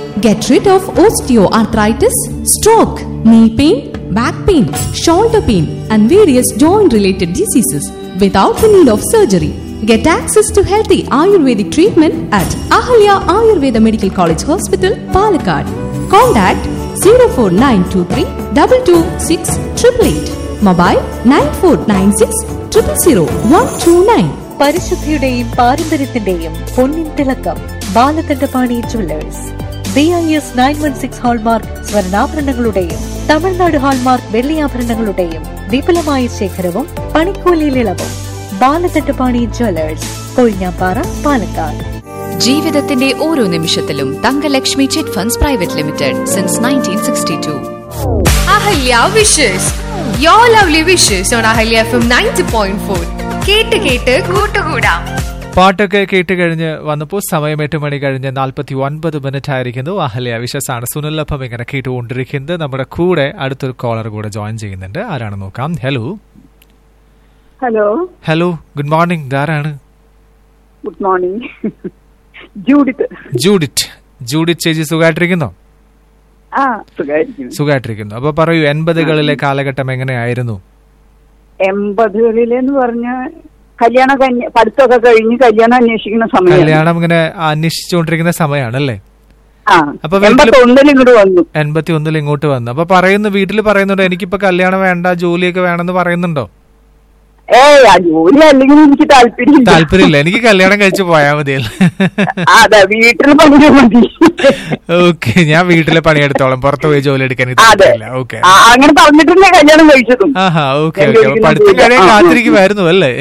Get rid of osteoarthritis, stroke, knee pain, back pain, shoulder pain, and various joint related diseases without the need of surgery. Get access to healthy Ayurvedic treatment at Ahalya Ayurveda Medical College Hospital, Palakkad. Contact 04923 226 888. Mobile 9496 000 129. പരിശുദ്ധിയുടെയും പാരമ്പര്യത്തിന്റെയും പൊന്നിൻ തിളക്കം Balakanthapani jewellers B I S nine one six hallmark സ്വർണ്ണാഭരണങ്ങളുടെയും Tamil Nadu hallmark വെള്ളിയാഭരണങ്ങളുടെയും വിപുലമായ ശേഖരവും പണിക്കൂലിയിൽ ഇളവും ബാലകണ്ഠപാണി ജുവല്ലേഴ്സ് കൊഴിഞ്ഞാപ്പാറ പാലക്കാട് ജീവിതത്തിന്റെ ഓരോ നിമിഷത്തിലും Thangalakshmi chit funds private limited since nineteen sixty two Ahalya wishes your lovely wishes on Ahalya F M ninety point four കേട്ട് കേട്ട് കൂട്ടുകൂടാം പാട്ടൊക്കെ കേട്ട് കഴിഞ്ഞ് വന്നപ്പോൾ സമയം എട്ട് മണി കഴിഞ്ഞ് നാൽപ്പത്തി ഒൻപത് മിനിറ്റ് ആയിരിക്കുന്നു അഹല്യ വിശസാണ് സുനിലഭം ഇങ്ങനെ കേട്ടുകൊണ്ടിരിക്കുന്നത് നമ്മുടെ കൂടെ അടുത്തൊരു കോളർ കൂടെ ജോയിൻ ചെയ്യുന്നുണ്ട് ആരാണ് നോക്കാം hello hello hello good morning ഇതാരാണ് good morning Judith Judith Judith ചേച്ചി സുഖമായിട്ടിരിക്കുന്നോ ആ സുഖമായിരിക്കുന്നു സുഖമായിട്ടിരിക്കുന്നു അപ്പൊ പറയൂ എൺപതുകളിലെ കാലഘട്ടം എങ്ങനെയായിരുന്നു എൺപതുകളിലെന്ന് പറഞ്ഞ കല്യാണം കഴിഞ്ഞ് പഠിത്തമൊക്കെ കഴിഞ്ഞ് കല്യാണം അന്വേഷിക്കുന്ന സമയം കല്യാണം ഇങ്ങനെ അന്വേഷിച്ചുകൊണ്ടിരിക്കുന്ന സമയമാണല്ലേ ആ അപ്പൊ വീട്ടില് എൺപത്തൊന്നിൽ ഇങ്ങോട്ട് വന്നു എൺപത്തി ഒന്നിൽ ഇങ്ങോട്ട് വന്നു അപ്പൊ പറയുന്നു വീട്ടിൽ പറയുന്നുണ്ടോ എനിക്കിപ്പോ കല്യാണം വേണ്ട ജോലിയൊക്കെ വേണമെന്ന് പറയുന്നുണ്ടോ ഏയ് ആ ജോലി അല്ലെങ്കിൽ എനിക്ക് താല്പര്യം താല്പര്യമില്ല എനിക്ക് കല്യാണം കഴിച്ചു പോയാൽ മതിയല്ലോ അതെ വീട്ടിൽ പണിയാൻ മതി ഓക്കെ ഞാൻ വീട്ടിലെ പണിയെടുത്തോളാം പുറത്ത് പോയി ജോലി എടുക്കാൻ എനിക്ക് അതെ താല്പര്യമില്ല ഓക്കെ ആ, അങ്ങനെ പറഞ്ഞിട്ടുണ്ടേ കല്യാണം കഴിച്ചതും ആഹാ ഓക്കെ എന്റെ ഓക്കെ ഒരിക്കലും പഠിത്തം ഇല്ല. കഴിയാൻ ആ, ആ. കാത്തിരിക്കുമായിരുന്നു അല്ലേ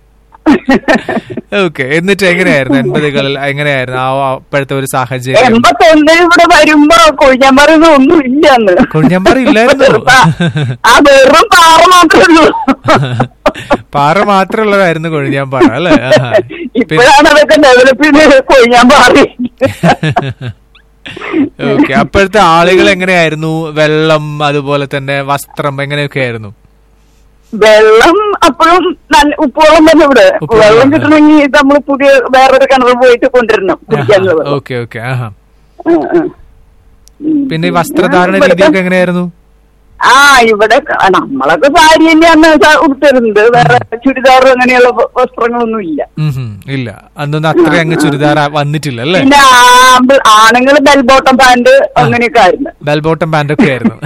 ഓക്കെ എന്നിട്ട് എങ്ങനെയായിരുന്നു എൺപതുകളിൽ എങ്ങനെയായിരുന്നു ആ അപ്പോഴത്തെ ഒരു സാഹചര്യം എൺപത്തൊന്നിൽ ഇവിടെ വരുമ്പോ കൊഴിഞ്ഞാൻ പറയുന്ന ഒന്നും ഇല്ല അന്ന് കൊഴിഞ്ഞാമ്പാറ ഇല്ലായിരുന്നോ? ആ വെറും പാറ മാത്രമേ ഉള്ളൂ പാറ മാത്രമുള്ളതായിരുന്നു കൊഴിഞ്ഞാമ്പാറ അല്ലേ ആഹാ. പിന്നെ- ഇപ്പോഴാണ് അതൊക്കെ ഡെവലപ്പ് ചെയ്ത് കൊഴിഞ്ഞാൻ പാറി ഓക്കെ അപ്പോഴത്തെ ആളുകൾ എങ്ങനെയായിരുന്നു വെള്ളം അതുപോലെ തന്നെ വസ്ത്രം എങ്ങനെയൊക്കെ ആയിരുന്നു വെള്ളം അപ്പോഴും നല്ല ഉപ്പുവെള്ളം തന്നെ ഇവിടെ ഉപ്പുവെള്ളം, വെള്ളം ആ. കിട്ടണമെങ്കിൽ നമ്മൾ പുതിയ വേറൊരു കിണറിൽ പോയിട്ട് കൊണ്ടുവരണം കുടിക്കാനുള്ള വെള്ളം ഓക്കെ ഓക്കെ ആഹാ ആ, ആ. ഉം. പിന്നെ ഈ വസ്ത്രധാരണ ഇവിടുത്തെ- രീതിയൊക്കെ എങ്ങനെയായിരുന്നു ആ ഇവിടെ ക- നമ്മളൊക്കെ സാരി തന്നെയാണ് സ- ഉടുത്തിരുന്നത് വേറെ ചുരിദാർ അങ്ങനെയുള്ള വ- വസ്ത്രങ്ങളൊന്നും ഇല്ല ഉം ഹും. ഇല്ല അന്നൊന്നും അത്ര അങ്ങ് ചുരിദാർ ആ- വന്നിട്ടില്ല അല്ലേ പിന്നെ ആമ്പ് ആണുങ്ങൾ ബെൽ ബോട്ടം പാന്റ് അങ്ങനെയൊക്കെ ആയിരുന്നു ബെൽ ബോട്ടം പാന്റ് ഒക്കെ ആയിരുന്നു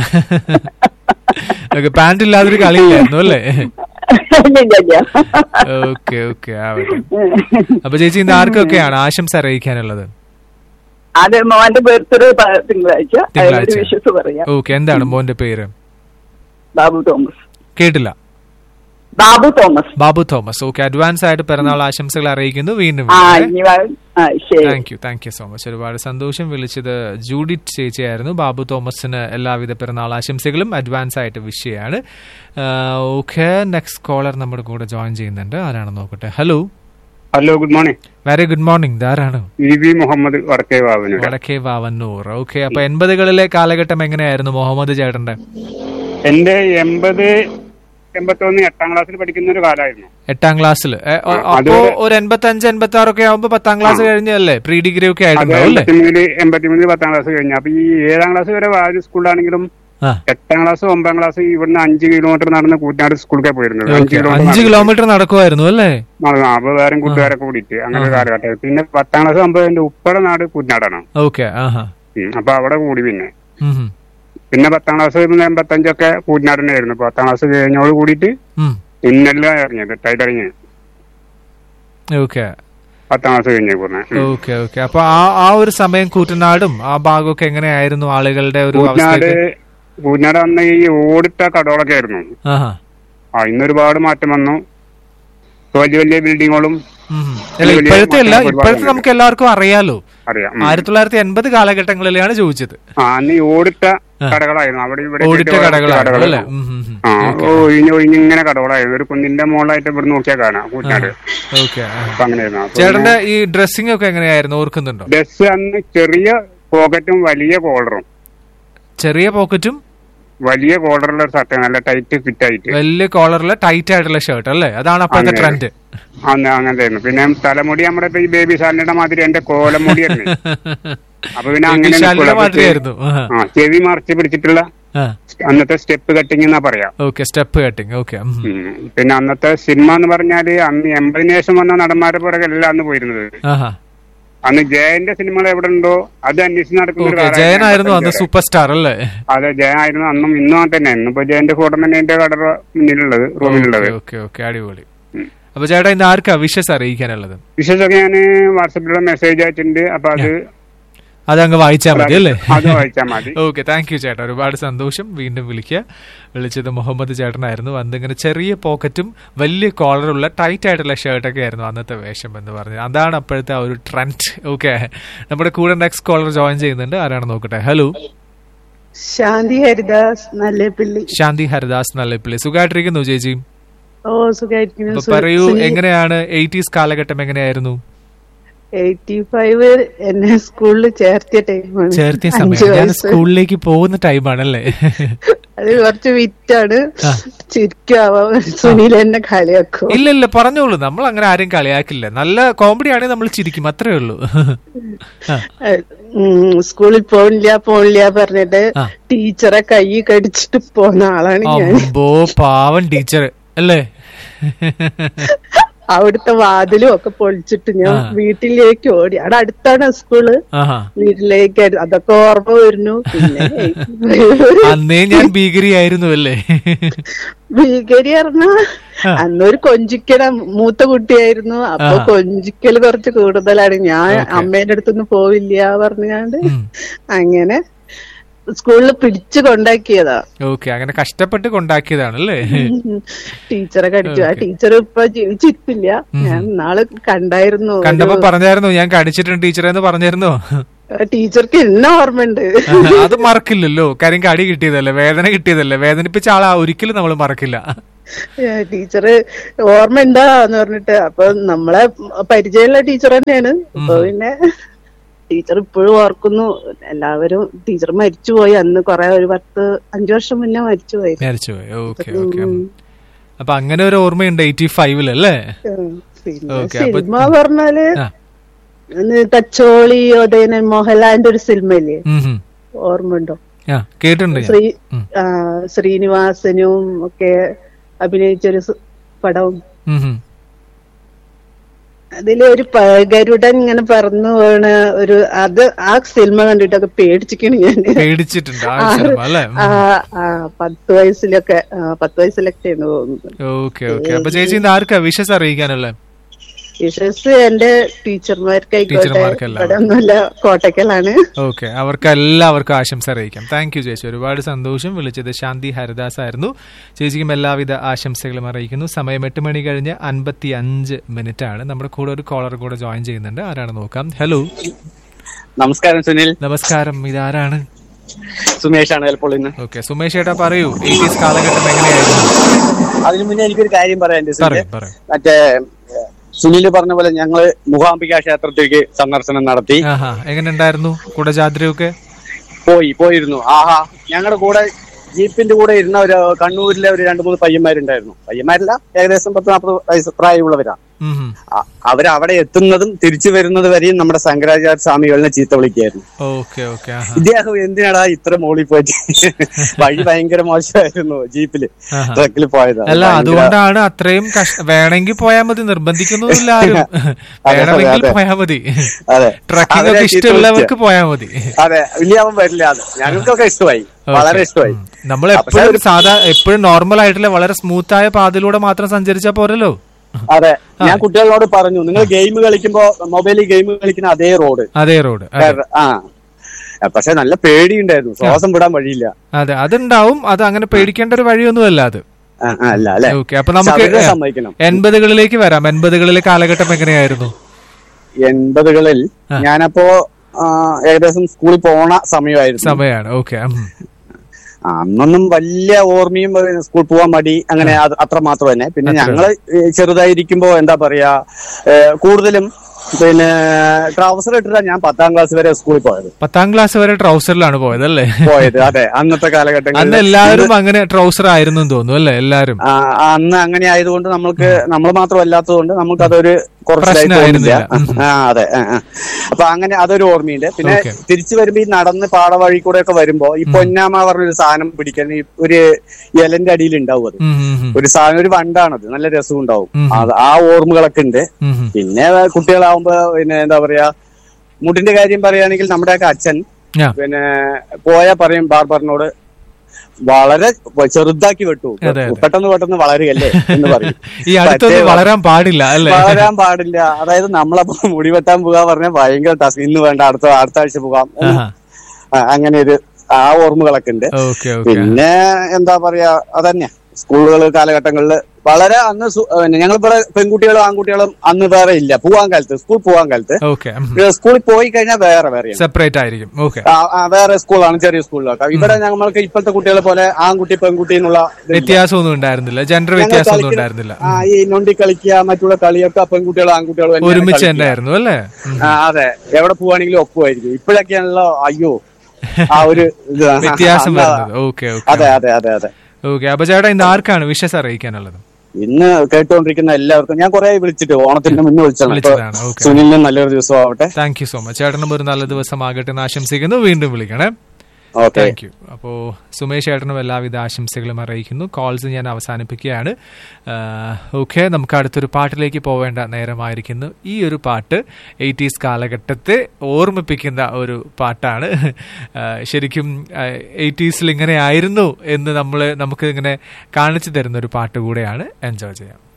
ഓക്കെ പാന്റ് ഇല്ലാതൊരു കളിയില്ലായിരുന്നു അല്ലേ ഇല്ല, ഇല്ല, ഇല്ല. ഓക്കെ ഓക്കെ ആവട്ടെ അപ്പൊ ചേച്ചി ഇന്ന് ആർക്കൊക്കെയാണ് ആശംസ അറിയിക്കാനുള്ളത് അത് മോന്റെ ബർത്ത്ഡേ തിങ്കളാഴ്ച അതിനൊരു തിങ്കളാഴ്ച വിശ്വസ് പറയാം ഓക്കെ എന്താണ് മോന്റെ പേര് ബാബു തോമസ് കേട്ടില്ല Babu Thomas Babu Thomas okay advance ആയിട്ട് പിറന്നാൾ ആശംസകൾ അറിയിക്കുന്നു വീണ്ടും ആ വിളിക്കണേ. ഇനി വ- ആ ശരി thank you thank you so much ഒരുപാട് സന്തോഷം വിളിച്ചത് ജൂഡിറ്റ് ചേച്ചിയായിരുന്നു ബാബു തോമസിന് എല്ലാവിധ പിറന്നാൾ ആശംസകളും അഡ്വാൻസ് ആയിട്ട് വിഷ് ചെയ്യാണ് ഓക്കെ നെക്സ്റ്റ് കോളർ നമ്മുടെ കൂടെ ജോയിൻ ചെയ്യുന്നുണ്ട് ആരാണ് നോക്കട്ടെ hello hello good morning very good morning ഇതാരാണ് ഇ വി മുഹമ്മദ് വടക്കേ വാവനൂർ വടക്കേ വാവന്നൂർ ഓക്കെ അപ്പൊ എൺപതുകളിലെ കാലഘട്ടം എങ്ങനെയായിരുന്നു മുഹമ്മദ് ചേട്ടന്റെ എന്റെ എൺപത് എൺപത്തൊന്ന് എട്ടാം ക്ലാസ്സിൽ പഠിക്കുന്ന ഒരു കാലമായിരുന്നു എട്ടാം ക്ലാസ്സിൽ അത് അപ്പോ ഒരു എൺപത്തി അഞ്ച് എൺപത്തി ആറൊക്കെ ആവുമ്പോ പത്താം ക്ലാസ് കഴിഞ്ഞല്ലേ പ്രീ ഡിഗ്രി ഒക്കെ അത് ആയിട്ടുണ്ടാവും അല്ലേ എൺപത്തിമൂന്നില് എൺപത്തിമൂന്നില് പത്താം ക്ലാസ് കഴിഞ്ഞു അപ്പൊ ഈ ഏഴാം ക്ലാസ് വരെ വാല് സ്കൂളിലാണെങ്കിലും ആ എട്ടാം ക്ലാസ് ഒമ്പതാം ക്ലാസ് ഇവിടുന്ന് അഞ്ച് കിലോമീറ്റർ നടന്ന് കൂറ്റനാട് സ്കൂളിലേക്ക് പോയിരുന്നത് ഓക്കെ അഞ്ച് കിലോമീറ്റർ നടക്കുമായിരുന്നു അല്ലേ നടന്നു. അപ്പൊ വേറെ കൂട്ടുകാരൊക്കെ കൂടിയിട്ട് അങ്ങനെ ഒരു കാലഘട്ടം പിന്നെ പത്താം ക്ലാസ് ആകുമ്പോൾ എന്റെ ഉപ്പട നാട് കൂറ്റനാടാണ് ഓക്കെ ആഹാ ഉം. അപ്പൊ അവിടെ കൂടി പിന്നെ ഉം ഹും. പിന്നെ പത്താം ക്ലാസ് എൺപത്തഞ്ചൊക്കെ കൂറ്റനാട് തന്നെയായിരുന്നു പത്താം ക്ലാസ് കഴിഞ്ഞോട് കൂടിയിട്ട് ഉം. തുന്നലിലാണ് ഇറങ്ങിയത് ടൈലറിങ് ഓക്കെ പത്താം ക്ലാസ് കഴിഞ്ഞേ പറഞ്ഞത് ഓക്കെ ഓക്കെ അപ്പൊ ആ ആ ഒരു സമയം കൂറ്റനാടും ആ ഭാഗമൊക്കെ എങ്ങനെയായിരുന്നു ആളുകളുടെ ഒരു കൂറ്റനാട് അവസ്ഥയൊക്കെ കൂറ്റനാട് അന്ന് ഈ ഓടിട്ട കടകളൊക്കെ ആയിരുന്നു ആഹാ ആ ഇന്നൊരുപാട് മാറ്റം വന്നു ഇപ്പൊ വലിയ വലിയ ബിൽഡിങ്ങുകളും ഉം ഹും. അല്ല വലിയ ഇപ്പോഴത്തെ അല്ല മാറ്റങ്ങൾ ഒരുപാട് ഇപ്പോഴത്തെ വന്നു. നമുക്ക് എല്ലാവർക്കും അറിയാലോ അറിയാം ഉം. ആയിരത്തി തൊള്ളായിരത്തി എൺപത് കാലഘട്ടങ്ങളിലാണ് ചോദിച്ചത് ആ അന്ന് ഈ ഓടിട്ട ആ. കടകളായിരുന്നു അവിടെ ഇവിടെ ഓടിട്ട ഒക്കെ കടകളായിരുന്നു കടകൾ. അല്ലേ ഉം ഹും ഹും. ആ ഓക്കെ. ഒഴിഞ്ഞ് ഒഴിഞ്ഞിങ്ങനെ കടകളായിരുന്നു ഒരു കുന്നിന്റെ മുകളിലായിട്ട് ഇവിടെ നോക്കിയാൽ കാണാം കൂറ്റനാട് ഓക്കെ ആഹാ. അപ്പൊ അങ്ങനെയായിരുന്നു അപ്പൊ ചേട്ടന്റെ ഈ ഡ്രസ്സിംഗ് ഒക്കെ എങ്ങനെയായിരുന്നു ഓർക്കുന്നുണ്ടോ ബസ് അന്ന് ചെറിയ പോക്കറ്റും വലിയ കോളറും ചെറിയ പോക്കറ്റും വലിയ കോളറുള്ള ഒരു ഷർട്ട് നല്ല ടൈറ്റ് ഫിറ്റ് ആയിട്ട് വലിയ കോളറിലെ ടൈറ്റ് ആയിട്ടുള്ള ഷർട്ട് അല്ലേ അതാണ് അപ്പോഴത്തെ അങ്ങനെ. ട്രെൻഡ് അന്ന് അങ്ങനത്തെ ആയിരുന്നു പിന്നെ തലമുടി നമ്മുടെ ഇപ്പൊ ഈ ബേബി സാലിന്റെ മാതിരി എന്റെ കോലമുടിയായിരുന്നു അപ്പൊ പിന്നെ ഈ അങ്ങനെ വിശാലിന്റെ നിൽക്കുള്ളൂ. അപ്പൊ മാതിരിയായിരുന്നു ആഹാ. ആ ചെവി മറച്ച് പിടിച്ചിട്ടുള്ള ആ അന്നത്തെ സ്റ്റെപ്പ് കട്ടിങ് എന്നാ പറയാ ഓക്കെ സ്റ്റെപ്പ് കട്ടിങ് ഓക്കെ ഉം. പിന്നെ അന്നത്തെ സിനിമ എന്ന് പറഞ്ഞാല് അന്ന് എൺപതിന് ശേഷം വന്ന നടന്മാരെ പുറകെ അല്ല അന്ന് പോയിരുന്നത് ആഹാ അന്ന് ജയന്റെ സിനിമകൾ എവിടെ ഉണ്ടോ അത് അന്വേഷിച്ച് നടക്കുന്ന ഒരു ഓക്കെ കാലമായിരുന്നു ജയനായിരുന്നു അന്ന് എൺപത്തഞ്ച് വരെ. സൂപ്പർ സ്റ്റാർ അല്ലേ അതെ ജയൻ ആയിരുന്നു അന്നും ഇന്നും അങ്ങനെ തന്നെ ഇന്നിപ്പോ ജയന്റെ ഫോട്ടോ തന്നെ എന്റെ കട മുന്നിലുള്ളത് റൂമിലുള്ളത് ഓക്കെ ഓക്കെ അടിപൊളി അപ്പൊ ചേട്ടാ ഇന്ന് ആർക്കാ വിഷസ് അറിയിക്കാനുള്ളത് വിശേഷമൊക്കെ ഞാൻ വാട്സപ്പിലുള്ള മെസ്സേജ് അയച്ചിട്ടുണ്ട് അപ്പൊ അത് അതങ്ങ് വായിച്ചാൽ മതി അല്ലേ അത് വായിച്ചാൽ മതി ഓക്കെ താങ്ക് യു ചേട്ടാ ഒരുപാട് സന്തോഷം വീണ്ടും വിളിക്കുക വിളിച്ചത് മുഹമ്മദ് ചേട്ടനായിരുന്നു അന്ന് ഇങ്ങനെ ചെറിയ പോക്കറ്റും വലിയ കോളറുള്ള ടൈറ്റ് ആയിട്ടുള്ള ഷർട്ടൊക്കെ ആയിരുന്നു അന്നത്തെ വേഷം എന്ന് പറഞ്ഞത് അതാണ് അപ്പോഴത്തെ ആ ഒരു ട്രെൻഡ് ഓക്കെ നമ്മുടെ കൂടെ നെക്സ്റ്റ് കോളർ ജോയിൻ ചെയ്യുന്നുണ്ട് ആരാണ് നോക്കട്ടെ ഹലോ ശാന്തി ഹരിദാസ് നല്ല പിള്ളി ശാന്തി ഹരിദാസ് നല്ലപ്പിള്ളി സുഖമായിട്ടിരിക്കുന്നു ചേച്ചി ഓ സുഖമായിരിക്കുന്നു അപ്പൊ പറയൂ എങ്ങനെയാണ് എയ്റ്റീസ് കാലഘട്ടം എങ്ങനെയായിരുന്നു എയ്റ്റി ഫൈവ് എന്നെ സ്കൂളിൽ ചേർത്തിയ ടൈമാണ് ചേർത്തിയ അഞ്ച് സമയം ഞാൻ വയസ്സ്. സ്കൂളിലേക്ക് പോകുന്ന ടൈമാണല്ലേ അത് കുറച്ച് വിറ്റാണ് ആ. ചിരിക്കാവാം സുനിൽ എന്നെ കളിയാക്കും ഇല്ല ഇല്ല പറഞ്ഞോളൂ നമ്മൾ അങ്ങനെ ആരും കളിയാക്കില്ല നല്ല കോമഡി ആണെങ്കിൽ നമ്മൾ ചിരിക്കും അത്രേ ഉള്ളൂ ആ, ഉം, സ്കൂളിൽ പോണില്ല പോണില്ല പറഞ്ഞിട്ട് ആ. ടീച്ചറെ കൈ കടിച്ചിട്ട് പോന്ന ആളാണ് ഞാൻ അമ്പോ പാവൻ ടീച്ചർ അല്ലേ അവിടുത്തെ വാതിലും ഒക്കെ പൊളിച്ചിട്ട് ഞാൻ ആ. വീട്ടിലേക്ക് ഓടി അവിടെ അടുത്താണ് സ്കൂള് ആഹാ വീട്ടിലേക്ക് അടി- അതൊക്കെ ഓർമ്മ വരുന്നു പിന്നെ അന്നേ ഞാൻ ഭീകരിയായിരുന്നു അല്ലേ ഭീകരി പറഞ്ഞ ആ. അന്നൊരു കൊഞ്ചിക്കല മൂത്ത കുട്ടിയായിരുന്നു അപ്പൊ ആ. കൊഞ്ചിക്കല് കുറച്ച് കൂടുതലാണ് ഞാൻ ഓക്കേ. അമ്മേന്റെ അടുത്തൊന്നും പോവില്ല പറഞ്ഞാണ്ട് ഉം. അങ്ങനെ സ്കൂളിൽ പിടിച്ചു കൊണ്ടാക്കിയതാ ഓക്കെ അങ്ങനെ കഷ്ടപ്പെട്ട് കൊണ്ടാക്കിയതാണ് അല്ലേ ടീച്ചറെ കടിച്ചു ആ ഓക്കേ. ടീച്ചർ ഇപ്പൊ ജീവിച്ചിരിപ്പില്ല ഞാൻ നാളെ കണ്ടായിരുന്നു ഒരു- കണ്ടപ്പോ പറഞ്ഞായിരുന്നു ഞാൻ കടിച്ചിട്ടുണ്ട് ടീച്ചറെ എന്ന് പറഞ്ഞായിരുന്നോ ടീച്ചർക്ക് എന്നെ ഓർമ്മയുണ്ട് ആഹാ, അത് മറക്കില്ലല്ലോ കാര്യം കടി കിട്ടിയതല്ലേ വേദന കിട്ടിയതല്ലേ വേദനിപ്പിച്ച ആളെ ഒരിക്കലും നമ്മൾ മറക്കില്ല ടീച്ചറ് ഓർമ്മയുണ്ടാന്ന് പറഞ്ഞിട്ട് അപ്പൊ നമ്മളെ പരിചയമുള്ള ടീച്ചർ തന്നെയാണ് അപ്പൊ പിന്നെ ടീച്ചർ ഇപ്പോഴും ഓർക്കുന്നു എല്ലാവരും ടീച്ചർ മരിച്ചുപോയി അന്ന് കൊറേ ഒരു പത്ത് അഞ്ചു വർഷം മുന്നേ മരിച്ചുപോയി മരിച്ചുപോയി ഓക്കെ ഓക്കെ അപ്പൊ അങ്ങനെ ഒരു ഓർമ്മയുണ്ട് എയ്റ്റി ഫൈവിലല്ലേ ഉം. പിന്നെ ഓക്കേ, അപ്പൊ- സിനിമ പറഞ്ഞാല് ആ. ഇന്ന് തച്ചോളി ഉദയനൻ മോഹൻലാലിന്റെ ഒരു സിനിമയില്ലേ ഉം, ഉം. ഓർമ്മയുണ്ടോ ആ കേട്ടിട്ടുണ്ട് ഞാൻ ശ്രീ ഉം. ആ, ശ്രീനിവാസനും ഒക്കെ അഭിനയിച്ചൊരു സ് പടവും ഉം, ഉം. അതില് ഒരു പ- ഗരുഡൻ ഇങ്ങനെ പറന്നു വീണ ഒരു അത് ആ സിനിമ കണ്ടിട്ടൊക്കെ പേടിച്ചിക്കണ് ഞാൻ പേടിച്ചിട്ടുണ്ട് ആ സിനിമ അല്ലേ ആ ആ പത്ത് വയസ്സിലൊക്കെ ആ, പത്ത് വയസ്സിലൊക്കെ തോന്നുന്നു ഓക്കെ ഓക്കെ അപ്പൊ ചേച്ചി ഇന്ന് ആർക്കാ വിഷസ് അറിയിക്കാനല്ലേ വിശ്വസ് എന്റെ ടീച്ചർമാർക്കായിക്കോട്ടെ ടീച്ചർമാർക്കെല്ലാം. ഇവിടെ ഒന്നുമല്ല കോട്ടക്കലാണ് ഓക്കെ അവർക്ക് എല്ലാവർക്കും ആശംസ അറിയിക്കാം താങ്ക് യു ചേച്ചി ഒരുപാട് സന്തോഷം വിളിച്ചത് ശാന്തി ഹരിദാസ് ആയിരുന്നു ചേച്ചിക്കും എല്ലാവിധ ആശംസകളും അറിയിക്കുന്നു സമയം എട്ട് മണി കഴിഞ്ഞ് അൻപത്തി അഞ്ച് മിനിറ്റ് ആണ് നമ്മുടെ കൂടെ ഒരു കോളർ കൂടെ ജോയിൻ ചെയ്യുന്നുണ്ട് ആരാണ് നോക്കാം ഹലോ നമസ്കാരം സുനിൽ നമസ്കാരം ഇതാരാണ് സുമേഷാണ് ചിലപ്പോൾ ഇന്ന് ഓക്കെ സുമേഷ് ചേട്ടാ പറയൂ എയ്റ്റീസ് കാലഘട്ടം എങ്ങനെയായിരുന്നു അതിനു മുന്നേ എനിക്കൊരു കാര്യം പറയാൻ പറയൂ പറയൂ മറ്റേ സുനിൽ പറഞ്ഞ പോലെ ഞങ്ങള് മൂകാംബിക ക്ഷേത്രത്തിലേക്ക് സന്ദർശനം നടത്തി ആഹാ എങ്ങനെ ഉണ്ടായിരുന്നു കുടജാദ്രയൊക്കെ പോയി പോയിരുന്നു ആഹാ ഞങ്ങളുടെ കൂടെ ജീപ്പിന്റെ കൂടെ ഇരുന്ന ഒരു കണ്ണൂരിലെ ഒരു രണ്ട് മൂന്ന് പയ്യന്മാരുണ്ടായിരുന്നു പയ്യന്മാരില്ല ഏകദേശം പത്ത് നാൽപ്പത് വയസ്സ് പ്രായമുള്ളവരാണ് ഉം, ഉം. അ- അവരവിടെ എത്തുന്നതും തിരിച്ചു വരുന്നത് വരെയും നമ്മുടെ ശങ്കരാചാര്യ സ്വാമികളിനെ ചീത്ത വിളിക്കായിരുന്നു ഓക്കെ ഓക്കെ ആഹാ ഇദ്ദേഹം എന്തിനാടാ ഇത്ര മോളിൽ പോയിട്ട് വഴി ഭയങ്കര മോശമായിരുന്നു ജീപ്പില് ആഹാ. ട്രക്കിൽ പോയത് അല്ല ഭയങ്കര- അതുകൊണ്ടാണ് അത്രയും കഷ്ട വേണമെങ്കിൽ പോയാൽ മതി നിർബന്ധിക്കുന്നില്ല ആരും അതെ, വേണമെങ്കിൽ അതെ. പോയാൽ മതി അതെ ട്രക്കിംഗ് അവരെ ഒക്കെ ചീത്ത ഇഷ്ടമുള്ളവർക്ക് വിളിച്ച. പോയാൽ മതി അതെ വലിയാവൻ വരില്ല അത് ഞങ്ങൾക്കൊക്കെ ഇഷ്ടമായി വളരെ ഇഷ്ടമായി നമ്മൾ പക്ഷേ എപ്പോഴും ഒരു- സാധാ എപ്പോഴും നോർമൽ ആയിട്ടുള്ള വളരെ സ്മൂത്ത് ആയ പാതയിലൂടെ മാത്രം സഞ്ചരിച്ചാ പോരല്ലോ അതെ ഞാൻ കുട്ടികളോട് പറഞ്ഞു നിങ്ങൾ ഗെയിം കളിക്കുമ്പോ മൊബൈലിൽ ഗെയിം കളിക്കുന്ന അതേ റോഡ് അതേ റോഡ് ആ പക്ഷെ നല്ല പേടിയുണ്ടായിരുന്നു ശ്വാസം വിടാൻ വഴിയില്ല അതെ അതുണ്ടാവും അത് അങ്ങനെ പേടിക്കേണ്ട ഒരു വഴിയൊന്നുമല്ല അത് ആ, ആ, അല്ല അല്ലെ ഓക്കെ അപ്പൊ നമുക്ക് അവരെ സമ്മതിക്കണം എൺപതുകളിലേക്ക് വരാം എൺപതുകളിലെ കാലഘട്ടം എങ്ങനെയായിരുന്നു എൺപതുകളിൽ ആ. ഞാനപ്പോ ആ, ഏകദേശം സ്കൂളിൽ പോണ സമയമായിരുന്നു സമയമാണ് ഓക്കെ ആ, അന്നൊന്നും വലിയ ഓർമ്മയും ഏ, സ്കൂളിൽ പോവാൻ മടി അങ്ങനെ അത് അത്ര മാത്രം തന്നെ പിന്നെ അത്രേ ഞങ്ങള് ഏ, ചെറുതായിരിക്കുമ്പോ എന്താ പറയാ ഏ, കൂടുതലും പിന്നെ ട്രൗസർ ഇട്ടിട്ടാണ് ഞാൻ പത്താം ക്ലാസ് വരെ സ്കൂളിൽ പോയത് പത്താം ക്ലാസ് വരെ ട്രൗസറിലാണ് പോയത് അല്ലേ പോയത് അതെ അന്നത്തെ അന്ന് കാലഘട്ടങ്ങളിൽ എല്ലാവരും അങ്ങനെ ട്രൗസർ ആയിരുന്നു എന്ന് തോന്നുന്നു അല്ലേ എല്ലാരും ആ, അന്ന് അങ്ങനെ ആയതുകൊണ്ട് നമ്മൾക്ക് നമ്മൾ മാത്രം അല്ലാത്തതുകൊണ്ട് നമുക്ക് അതൊരു കുറച്ചായി തോന്നില്ല പ്രശ്നമായിരുന്നില്ല. ആ അതെ ആ, ആ. അപ്പൊ അങ്ങനെ അതൊരു ഓർമ്മയുണ്ട് പിന്നെ Okay. തിരിച്ചു വരുമ്പോ ഈ നടന്ന് പാടവഴി കൂടെ ഒക്കെ വരുമ്പോ ഈ പൊന്നാമ പറഞ്ഞൊരു സാധനം പിടിക്കാൻ ഈ ഒരു ഇലന്റെ അടിയിൽ ഉണ്ടാവും അത് ഉം, ഉം, ഉം. ഒരു സാധനം ഒരു വണ്ടാണത് നല്ല രസം ഉണ്ടാവും ഉം. അത് ആ ഓർമ്മകളൊക്കെ ഉണ്ട് ഉം, ഉം. പിന്നെ കുട്ടികളാവുമ്പോ പിന്നെ എന്താ പറയാ മുടിന്റെ കാര്യം പറയുകയാണെങ്കിൽ നമ്മുടെയൊക്കെ അച്ഛൻ ആ. പിന്നെ പോയാ പറയും ബാർബറിനോട് വളരെ ചെറുതാക്കി വെട്ടു അതെ, അതെ. പെട്ടെന്ന് പെട്ടെന്ന് വളരുകയല്ലേ എന്ന് പറയും ഈ അടുത്തൊന്നും മറ്റേ വളരാൻ പാടില്ല അല്ലേ വളരാൻ പാടില്ല അതായത് നമ്മളപ്പോ മുടി വെട്ടാൻ പോകാൻ പറഞ്ഞാൽ ഭയങ്കര ടാസ്ക് ഇന്ന് വേണ്ട അടുത്ത അടുത്ത ആഴ്ച പോകാം എന്ന് ആഹാ. ആ, അങ്ങനെ ഒരു ആ ഓർമ്മകളൊക്കെ ഉണ്ട് ഓക്കെ ഓക്കെ പിന്നെ എന്താ പറയാ അതന്നെ സ്കൂളുകൾ കാലഘട്ടങ്ങളിൽ വളരെ അന്ന് സു- പിന്നെ ഞങ്ങളിവിടെ പെൺകുട്ടികളും ആൺകുട്ടികളും അന്ന് വേറെ ഇല്ല പോവാൻ കാലത്ത് സ്കൂൾ പോവാൻ കാലത്ത് ഓക്കെ ഏ, സ്കൂളിൽ പോയി കഴിഞ്ഞാൽ വേറെ വേറെയാണ് സെപ്പറേറ്റ് ആയിരിക്കും ഓക്കെ ആ, ആ, വേറെ സ്കൂളാണ് ചെറിയ സ്കൂളിലൊക്കെ ഇവിടെ നമ്മൾക്ക് ഇപ്പോഴത്തെ കുട്ടികളെ പോലെ ആൺകുട്ടി പെൺകുട്ടി എന്നുള്ള ഇതില്ല. വ്യത്യാസമൊന്നും ഉണ്ടായിരുന്നില്ല ജെൻഡർ ഞങ്ങൾ വ്യത്യാസമൊന്നും കളിക്കുന്ന- ഉണ്ടായിരുന്നില്ല ആ ഈ നൊണ്ടി കളിക്കുക മറ്റുള്ള കളിയൊക്കെ പെൺകുട്ടികളും ആൺകുട്ടികളും തന്നെയാണ് ഒരുമിച്ച് കളിക്കുക. തന്നെ ആയിരുന്നു അല്ലേ ഉം. ആ, അതെ എവിടെ പോവാണെങ്കിലും ഒപ്പമായിരിക്കും ഇപ്പോഴൊക്കെയാണല്ലോ അയ്യോ ആ ഒരു ഇത് വ്യത്യാസം അന്ന് വരുന്നത് ഓക്കെ അതെ ഓക്കെ അതെ അതെ അതെ ഓക്കെ അപ്പൊ ചേട്ടാ ഇന്ന് ആർക്കാണ് വിഷസ് അറിയിക്കാനുള്ളത് ഇന്ന് കേട്ടുകൊണ്ടിരിക്കുന്ന എല്ലാവർക്കും ഞാൻ കുറെ വിളിച്ചിട്ട് ഓണത്തിന്റെ മുന്നേ വിളിച്ചാണ് ഇപ്പൊ വിളിച്ചതാണ്, okay. സുനിലിനും നല്ലൊരു ദിവസം ആവട്ടെ താങ്ക് യു സോ മച്ച് ചേട്ടനും ഒരു നല്ല ദിവസം ആകട്ടെ എന്ന് ആശംസിക്കുന്നു വീണ്ടും വിളിക്കണേ ഓക്കെ താങ്ക് യു അപ്പോൾ സുമേഷ് ചേട്ടനും എല്ലാവിധ ആശംസകളും അറിയിക്കുന്നു കോൾസ് ഞാൻ അവസാനിപ്പിക്കുകയാണ് ഓക്കെ നമുക്ക് അടുത്തൊരു പാട്ടിലേക്ക് പോവേണ്ട നേരമായിരിക്കുന്നു ഈ ഒരു പാട്ട് എയ്റ്റീസ് കാലഘട്ടത്തെ ഓർമ്മിപ്പിക്കുന്ന ഒരു പാട്ടാണ് ആ, ശരിക്കും എയ്റ്റീസിൽ ഇങ്ങനെ ആയിരുന്നു എന്ന് നമ്മൾ നമുക്ക് ഇങ്ങനെ കാണിച്ചു തരുന്ന ഒരു പാട്ട് കൂടെയാണ് എൻജോയ് ചെയ്യാം